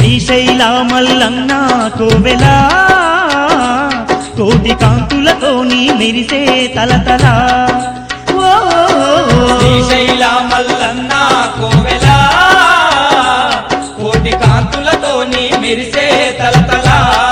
శ్రీశైల మల్లన్న కోవెలా కోటి కాంతులతోని మెరిసే తలతల ఓ శ్రీశైల మల్లన్న కోవెల కోటి కాంతులతోని మెరిసే తలతల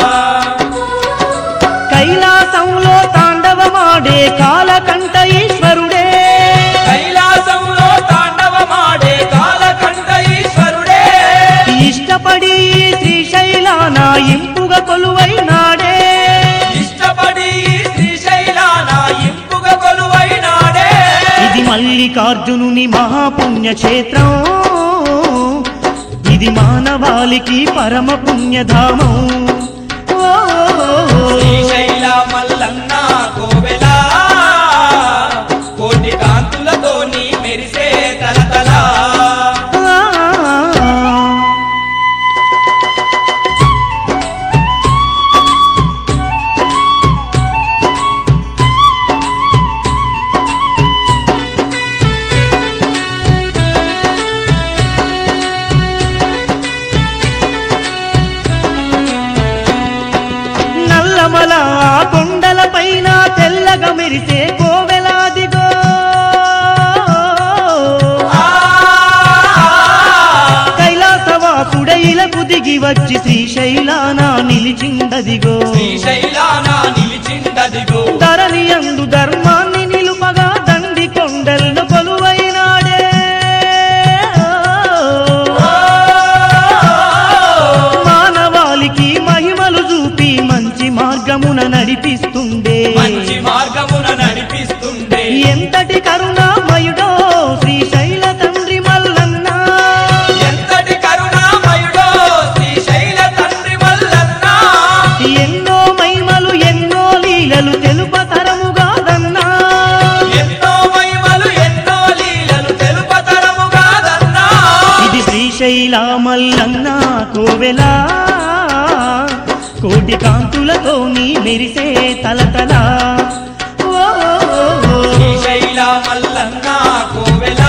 కైలాసంలో తాండవమాడే కాలకంఠ ఈశ్వరుడే కైలాసంలో తాండవమాడే కాలకంఠ ఈశ్వరుడే ఇష్టపడి శ్రీశైలాన ఇంపుగా కొలువైనాడే ఇష్టపడి శ్రీశైలాన ఇంపుగా కొలువైనాడే ఇది మల్లికార్జునుని మహాపుణ్యక్షేత్రం ఇది మానవాళికి పరమ పుణ్యధామం ఓ, శ్రీశైల మల్లన్న కోవెల కోటి కాంతులతోని మెరిసే తలతల ఆ, నల్లమల కొండల పైన తెల్లగా మెరిసే కోవెలాదిగో కైలాసవాసుడైలకు దిగి వచ్చి శ్రీశైలాన నిలిచిందదిగో శ్రీశైలాన నిలిచిందదిగో ధరణి అందు ధర్మాన్ని నిలుపగా దండి కొండలను కొలువైనాడే మానవాళికి మహిమలు చూపి మంచి మార్గమున నడిపిస్తుండే మంచి మార్గమున నడిపిస్తుండే ఎంతటి కరుణామయుడో శ్రీశైల తండ్రి మల్లన్న ఎంతటి కరుణామయుడో శ్రీశైల తండ్రి మల్లన్న ఎన్నో మహిమలు ఎన్నో లీలలు తెలుపతరముగాదన్నా ఎన్నో మహిమలు ఎన్నో లీలలు తెలుపతరముగాదన్నా ఇది శ్రీశైల మల్లన్న కోవెలా కోటి కాంతులతోని మెరిసే తలతల ఓ, శ్రీశైల మల్లన్న కోవెల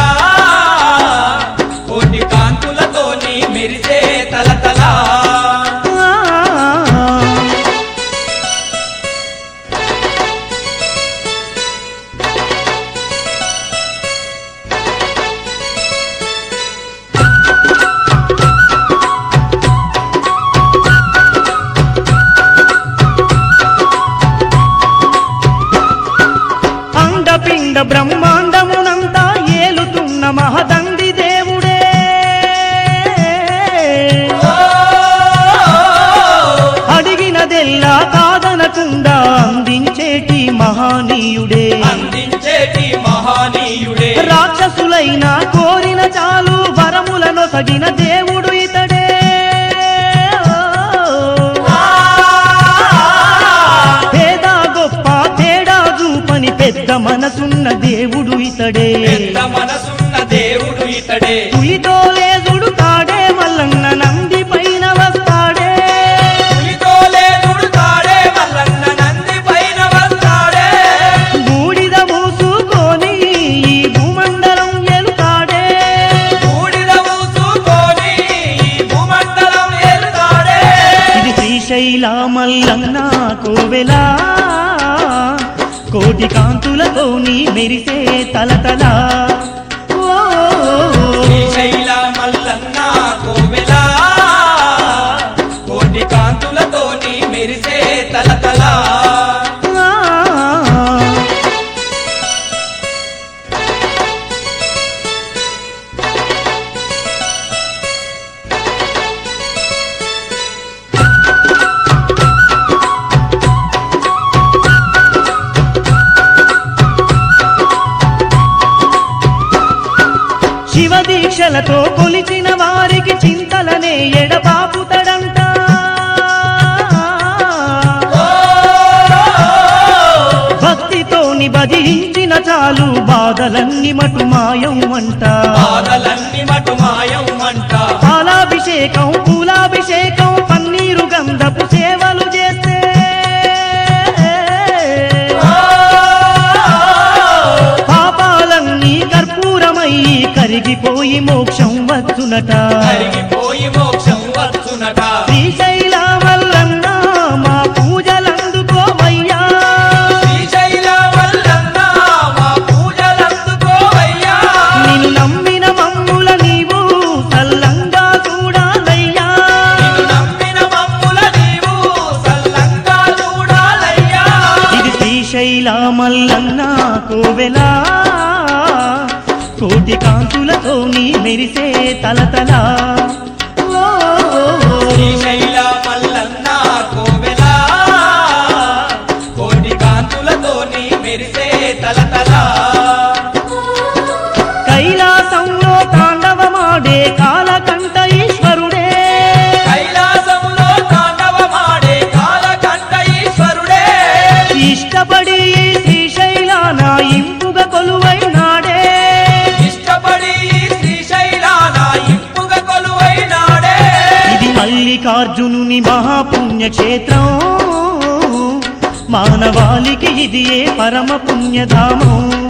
కోటి కాంతులతోని మెరిసే తలతల ఆ, అండపిండ బ్రహ్మాండమునంతా ఏలుతున్న మహదండి దేవుడే అడిగినదెల్లా కాదనకుండా అందించేటి మహానీయుడే అందించేటి మహానీయుడే రాక్షసులైన కోరిన చాలు వరములను తగిన దేవుడు ఇతడే పేద గొప్ప తేడా చూపని పెద్ద మనసున్న దేవుడు ఇతడే పెద్ద మనసున్న దేవుడు ఇతడే తుయితో లేదుడు తాడే మల్లన్న నంది పైన వస్తాడే పులితోలే దుడుతాడే మల్లన్న నంది పైన వస్తాడే బూడిద మూసుకొని ఈ భూమండలం ఎలుతాడే బూడిద మూసుకొని ఈ భూమండలం ఏలుతాడే ఇది శ్రీశైల మల్లన్న కోవెలా కోటి కాంతులతోని మెరిసే తలతల ఓ, శ్రీశైల మల్లన్న కోవెల కోటి కాంతులతోని మెరిసే తలతల ఆ, శివ దీక్షలతో కొలిచిన వారికి చింతలనే ఎడబాపుతడంట భక్తితోని భజించిన చాలు బాధలన్నీ మటు మాయం అంట బాధలన్నీ మటు మాయం అంట పాలాభిషేకం పూలాభిషేకం పన్నీరు గంధపు సేవలు చేస్తే పాపాలన్నీ కర్పూరమై కరిగిపోయి మోక్షం వచ్చునట కరిగిపోయి మోక్షం వచ్చునట శ్రీశైల మల్లన్న మా పూజలందుకోవయ్యా శ్రీశైల మల్లన్న మా పూజలందుకోవయ్యా నిన్ను నమ్మిన మమ్ముల నీవు సల్లంగా చూడాలయ్యా నిన్ను నమ్మిన మమ్ముల నీవు సల్లంగా చూడాలయ్యా ఇది శ్రీశైల మల్లన్న కోవెలా కోటి కాంతులతో నీ మెరిసే తలతలా ఓ, ఓ, ఓ. శ్రీశైల మల్లన్న కోవెలా కోటి కాంతులతోని మెరిసే తలతలా కైలాసంలో తాండవమాడే కాలకంఠ ఈశ్వరుడే కైలాసములో తాండవమాడే కాలకంఠ ఈశ్వరుడే ఇష్టపడి ఈ శ్రీశైలాన ఇంపుగా కొలువైనాడే ఇష్టపడి ఈ శ్రీశైలాన ఇంపుగా కొలువైనాడే ఇది మల్లికార్జునుని మహాపుణ్యక్షేత్రం మానవాళికి ఇది ఏ పరమ పుణ్యధామం